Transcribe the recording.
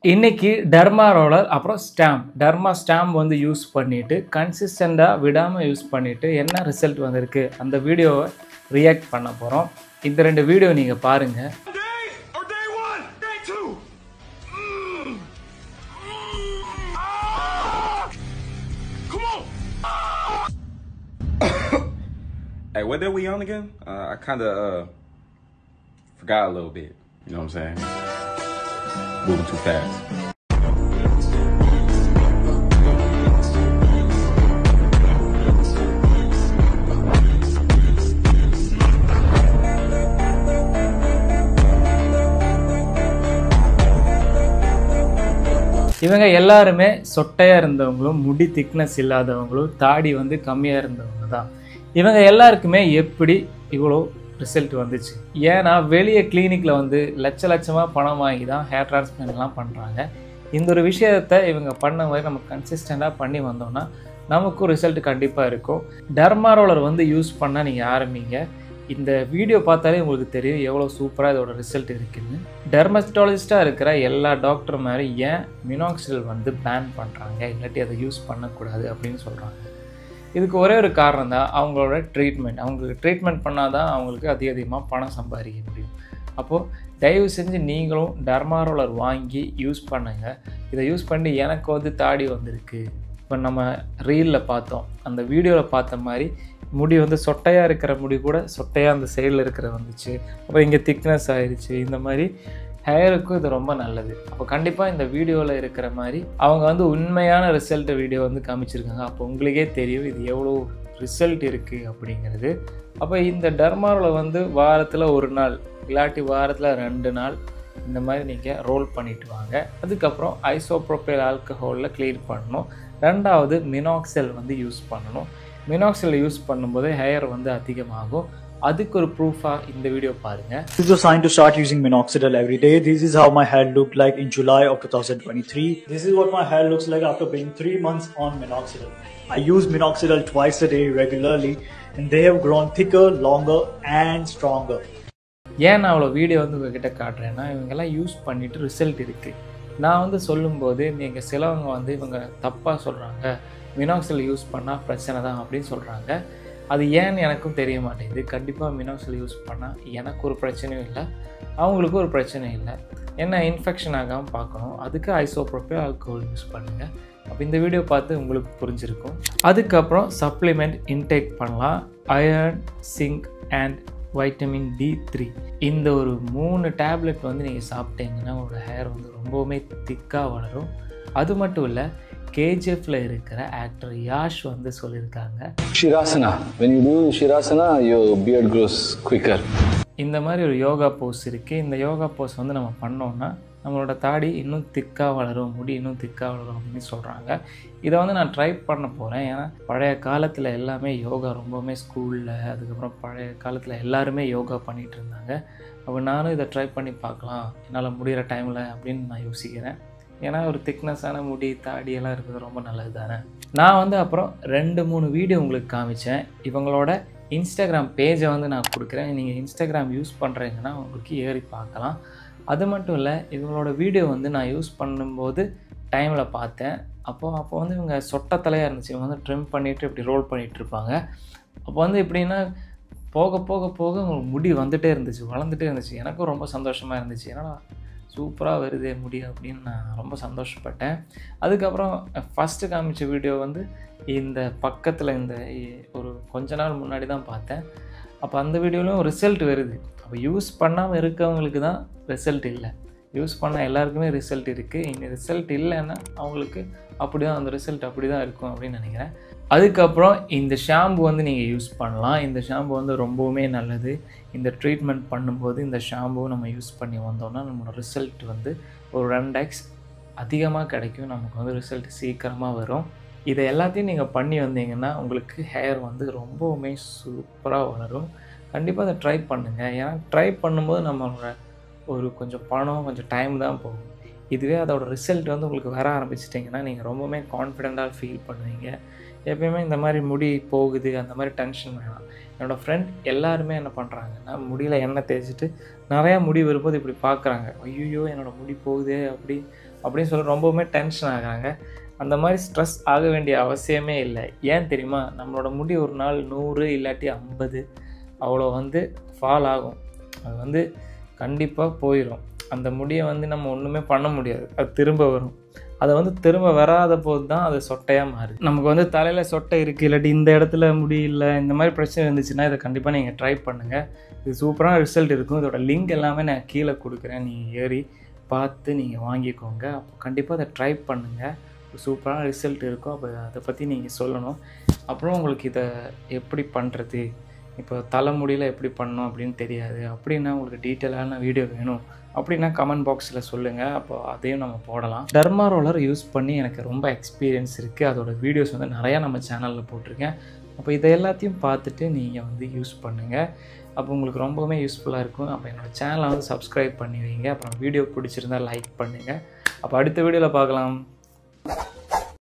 இன்னைக்கு derma roller அப்புறம் stamp derma stamp வந்து யூஸ் பண்ணிட்டு கன்சிஸ்டண்டாக விடாமல் யூஸ் பண்ணிட்டு என்ன ரிசல்ட் வந்திருக்கு அந்த வீடியோவை ரியாக்ட் பண்ண போகிறோம் இந்த ரெண்டு வீடியோ நீங்கள் பாருங்கள் Day or day one? Day two. Mm. Mm. Ah! Come on. Hey, what day we on again? Uh, I kind of uh, forgot a little bit. You know what I'm saying? Moving too fast. இவங்க எல்லாருமே சொட்டையாக இருந்தவங்களும் முடி thickness இல்லாதவங்களும் தாடி வந்து கம்மியாக இருந்தவங்க தான் இவங்க எல்லாருக்குமே எப்படி இவ்வளோ ரிசல்ட் வந்துச்சு ஏன்னா வெளியே கிளினிக்கில் வந்து லட்ச லட்சமாக பணம் வாங்கி தான் ஹேர் டிரான்ஸ்பிளான்ட்லாம் பண்ணுறாங்க இந்த ஒரு விஷயத்தை இவங்க பண்ண மாதிரி நம்ம கன்சிஸ்டண்ட்டாக பண்ணி வந்தோம்னா நமக்கும் ரிசல்ட் கண்டிப்பாக இருக்கும் டர்மா ரோலர் வந்து யூஸ் பண்ணால் நீங்கள் ஆரம்பிங்க இந்த வீடியோ பார்த்தாலே உங்களுக்கு தெரியும் எவ்வளோ சூப்பராக இதோட ரிசல்ட் இருக்குன்னு டெர்மஸ்டாலஜிஸ்ட்டாக இருக்கிற எல்லா டாக்டர் மாதிரி ஏன் மினாக்சில் வந்து பேன் பண்ணுறாங்க இல்லாட்டி அதை யூஸ் பண்ணக்கூடாது அப்படின்னு சொல்கிறாங்க இதுக்கு ஒரே ஒரு காரணம் தான் அவங்களோட ட்ரீட்மெண்ட் அவங்களுக்கு ட்ரீட்மெண்ட் பண்ணால் தான் அவங்களுக்கு அதிக அதிகமாக பணம் சம்பாதிக்க முடியும் அப்போது தயவு செஞ்சு நீங்களும் டர்மாரோலர் வாங்கி யூஸ் பண்ணுங்கள் இதை யூஸ் பண்ணி எனக்கு வந்து தாடி வந்திருக்கு இப்போ நம்ம ரீலில் பார்த்தோம் அந்த வீடியோவில் பார்த்த மாதிரி முடி வந்து சொட்டையாக இருக்கிற முடி கூட சொட்டையாக அந்த சைடில் இருக்கிற வந்துச்சு அப்புறம் இங்கே திக்னஸ் ஆயிடுச்சு இந்த மாதிரி ஹேருக்கும் இது ரொம்ப நல்லது அப்போ கண்டிப்பாக இந்த வீடியோவில் இருக்கிற மாதிரி அவங்க வந்து உண்மையான ரிசல்ட் வீடியோ வந்து காமிச்சிருக்காங்க அப்போ உங்களுக்கே தெரியும் இது எவ்வளோ ரிசல்ட் இருக்குது அப்படிங்கிறது அப்போ இந்த டர்மாவில் வந்து வாரத்தில் ஒரு நாள் இல்லாட்டி வாரத்தில் ரெண்டு நாள் இந்த மாதிரி நீங்கள் ரோல் பண்ணிட்டு வாங்க அதுக்கப்புறம் ஐசோப்ரோபைல் ஆல்கஹாலில் க்ளீன் பண்ணணும் ரெண்டாவது மினாக்செல் வந்து யூஸ் பண்ணணும் மினாக்செல் யூஸ் பண்ணும்போது ஹேர் வந்து அதிகமாகும் அதுக்கு ஒரு ப்ரூஃபாக இந்த வீடியோ பாருங்கள் This is a sign to start using minoxidil every day. This is how my hair looked like in July of 2023. This is what my hair looks like after being three months on minoxidil. I use minoxidil twice a day regularly, and they have grown thicker, longer, and stronger. ஏன் நான் அவ்வளோ video வந்து உங்ககிட்ட காட்டுறேன்னா இவங்கெல்லாம் use பண்ணிட்டு result இருக்குது நான் வந்து சொல்லும்போது நீங்கள் சிலவங்க வந்து இவங்க தப்பாக சொல்கிறாங்க மினாக்சில் யூஸ் பண்ணால் பிரச்சனை தான் அப்படின்னு சொல்கிறாங்க அது ஏன்னு எனக்கும் தெரிய மாட்டேங்குது கண்டிப்பாக மினாக்சில் யூஸ் பண்ணால் எனக்கு ஒரு பிரச்சனையும் இல்லை அவங்களுக்கும் ஒரு பிரச்சனையும் இல்லை என்ன இன்ஃபெக்ஷன் ஆகாமல் பார்க்கணும் அதுக்கு ஐசோப்ரோப்பே ஆல்கோஹால் யூஸ் பண்ணுங்கள் அப்போ இந்த வீடியோ பார்த்து உங்களுக்கு புரிஞ்சிருக்கும் அதுக்கப்புறம் சப்ளிமெண்ட் இன்டேக் பண்ணலாம் iron zinc and vitamin D three இந்த ஒரு மூணு டேப்லெட் வந்து நீங்கள் சாப்பிட்டீங்கன்னா உங்களோட ஹேர் வந்து ரொம்பவுமே திக்காக வளரும் அது மட்டும் இல்லை கேஜிஎஃப்ல இருக்கிற ஆக்டர் யாஷ் வந்து சொல்லியிருக்காங்க Shirasana. When you do Shirasana, your beard grows quicker. இந்த மாதிரி ஒரு யோகா போஸ் இருக்குது இந்த யோகா போஸ் வந்து நம்ம பண்ணோம்னா நம்மளோட தாடி இன்னும் திக்காக வளரும் முடி இன்னும் திக்காக வளரும் அப்படின்னு சொல்கிறாங்க இதை வந்து நான் ட்ரை பண்ண போகிறேன் ஏன்னா பழைய காலத்தில் எல்லாமே யோகா ரொம்பவுமே ஸ்கூலில் அதுக்கப்புறம் பழைய காலத்தில் எல்லாருமே யோகா பண்ணிகிட்டு இருந்தாங்க அப்போ நானும் இதை ட்ரை பண்ணி பார்க்கலாம் என்னால் முடிகிற டைமில் அப்படின்னு நான் யோசிக்கிறேன் ஏன்னா ஒரு திக்னஸான முடி தாடி எல்லாம் இருக்கிறது ரொம்ப நல்லது தானே நான் வந்து அப்புறம் ரெண்டு மூணு வீடியோ உங்களுக்கு காமிச்சேன் இவங்களோட இன்ஸ்டாகிராம் பேஜை வந்து நான் கொடுக்குறேன் நீங்கள் இன்ஸ்டாகிராம் யூஸ் பண்ணுறீங்கன்னா உங்களுக்கு ஏறி பார்க்கலாம் அது மட்டும் இல்லை இவங்களோட வீடியோ வந்து நான் யூஸ் பண்ணும்போது டைமில் பார்த்தேன் அப்போது அப்போ வந்து இவங்க சொட்ட தலையாக இருந்துச்சு இவங்க வந்து ட்ரிம் பண்ணிவிட்டு இப்படி ரோல் பண்ணிகிட்டு இருப்பாங்க அப்போ வந்து எப்படின்னா போக போக போக உங்களுக்கு முடி வந்துகிட்டே இருந்துச்சு வளர்ந்துட்டே இருந்துச்சு எனக்கும் ரொம்ப சந்தோஷமாக இருந்துச்சு ஏன்னா சூப்பராக வருதே முடி அப்படின்னு நான் ரொம்ப சந்தோஷப்பட்டேன் அதுக்கப்புறம் ஃபஸ்ட்டு காமிச்ச வீடியோ வந்து இந்த பக்கத்தில் இந்த இ- ஒரு கொஞ்ச நாள் முன்னாடி தான் பார்த்தேன் அப்போ அந்த வீடியோலையும் ரிசல்ட் வருது அப்போ யூஸ் பண்ணாமல் இருக்கவங்களுக்கு தான் ரிசல்ட் இல்லை யூஸ் பண்ண எல்லாருக்குமே ரிசல்ட் இருக்குது இனி ரிசல்ட் இல்லைன்னா அவங்களுக்கு அப்படி தான் அந்த ரிசல்ட் அப்படி தான் இருக்கும் அப்படின்னு நினைக்கிறேன் அதுக்கப்புறம் இந்த ஷாம்பு வந்து நீங்கள் யூஸ் பண்ணலாம் இந்த ஷாம்பு வந்து ரொம்பவுமே நல்லது இந்த ட்ரீட்மெண்ட் பண்ணும்போது இந்த ஷாம்பு நம்ம யூஸ் பண்ணி வந்தோம்னா நம்மளோட ரிசல்ட் வந்து ஒரு ரெண்டு எக்ஸ் அதிகமாக கிடைக்கும் நமக்கு வந்து ரிசல்ட் சீக்கிரமாக வரும் இதை எல்லாத்தையும் நீங்கள் பண்ணி வந்தீங்கன்னா உங்களுக்கு ஹேர் வந்து ரொம்பவுமே சூப்பராக வளரும் கண்டிப்பாக அதை ட்ரை பண்ணுங்கள் ஏன்னா ட்ரை பண்ணும்போது நம்மளோட ஒரு கொஞ்சம் பணம் கொஞ்சம் டைம் தான் போகும் இதுவே அதோட ரிசல்ட் வந்து உங்களுக்கு வர ஆரம்பிச்சிட்டிங்கன்னா நீங்கள் ரொம்பவுமே கான்ஃபிடெண்ட்டாக ஃபீல் பண்ணுவீங்க எப்பயுமே இந்த மாதிரி முடி போகுது அந்த மாதிரி டென்ஷன் வேணாம் என்னோடய ஃப்ரெண்ட் எல்லாருமே என்ன பண்ணுறாங்கன்னா முடியில் எண்ணெய் தேய்ச்சிட்டு நிறையா முடி வரும்போது இப்படி பார்க்குறாங்க ஐயோ என்னோடய முடி போகுதே அப்படி அப்படின்னு சொல்லி ரொம்பவுமே டென்ஷன் ஆகுறாங்க அந்த மாதிரி ஸ்ட்ரெஸ் ஆக வேண்டிய அவசியமே இல்லை ஏன் தெரியுமா நம்மளோட முடி ஒரு நாள் நூறு இல்லாட்டி ஐம்பது அவ்வளோ வந்து ஃபால் ஆகும் அது வந்து கண்டிப்பாக போயிடும் அந்த முடியை வந்து நம்ம ஒன்றுமே பண்ண முடியாது அது திரும்ப வரும் அதை வந்து திரும்ப வராத போது தான் அது சொட்டையாக மாறுது நமக்கு வந்து தலையில் சொட்டை இருக்குது இல்லாட்டி இந்த இடத்துல முடி இல்லை இந்த மாதிரி பிரச்சனை இருந்துச்சுன்னா இதை கண்டிப்பாக நீங்கள் ட்ரை பண்ணுங்கள் இது சூப்பரான ரிசல்ட் இருக்கும் இதோட லிங்க் எல்லாமே நான் கீழே கொடுக்குறேன் நீங்கள் ஏறி பார்த்து நீங்கள் வாங்கிக்கோங்க அப்போ கண்டிப்பாக அதை ட்ரை பண்ணுங்கள் சூப்பரான ரிசல்ட் இருக்கும் அப்போ அதை பற்றி நீங்கள் சொல்லணும் அப்புறம் உங்களுக்கு இதை எப்படி பண்ணுறது இப்போ தலைமுடியில் எப்படி பண்ணணும் அப்படின்னு தெரியாது அப்படின்னா உங்களுக்கு டீட்டெயிலான வீடியோ வேணும் அப்படின்னா கமெண்ட் பாக்ஸில் சொல்லுங்கள் அப்போ அதையும் நம்ம போடலாம் டர்மா ரோலர் யூஸ் பண்ணி எனக்கு ரொம்ப எக்ஸ்பீரியன்ஸ் இருக்குது அதோட வீடியோஸ் வந்து நிறையா நம்ம சேனலில் போட்டிருக்கேன் அப்போ இதை எல்லாத்தையும் பார்த்துட்டு நீங்கள் வந்து யூஸ் பண்ணுங்கள் அப்போ உங்களுக்கு ரொம்பவுமே யூஸ்ஃபுல்லாக இருக்கும் அப்போ என்னோடய சேனலை வந்து சப்ஸ்கிரைப் பண்ணி வைங்க அப்புறம் வீடியோ பிடிச்சிருந்தா லைக் பண்ணுங்கள் அப்போ அடுத்த வீடியோவில் பார்க்கலாம்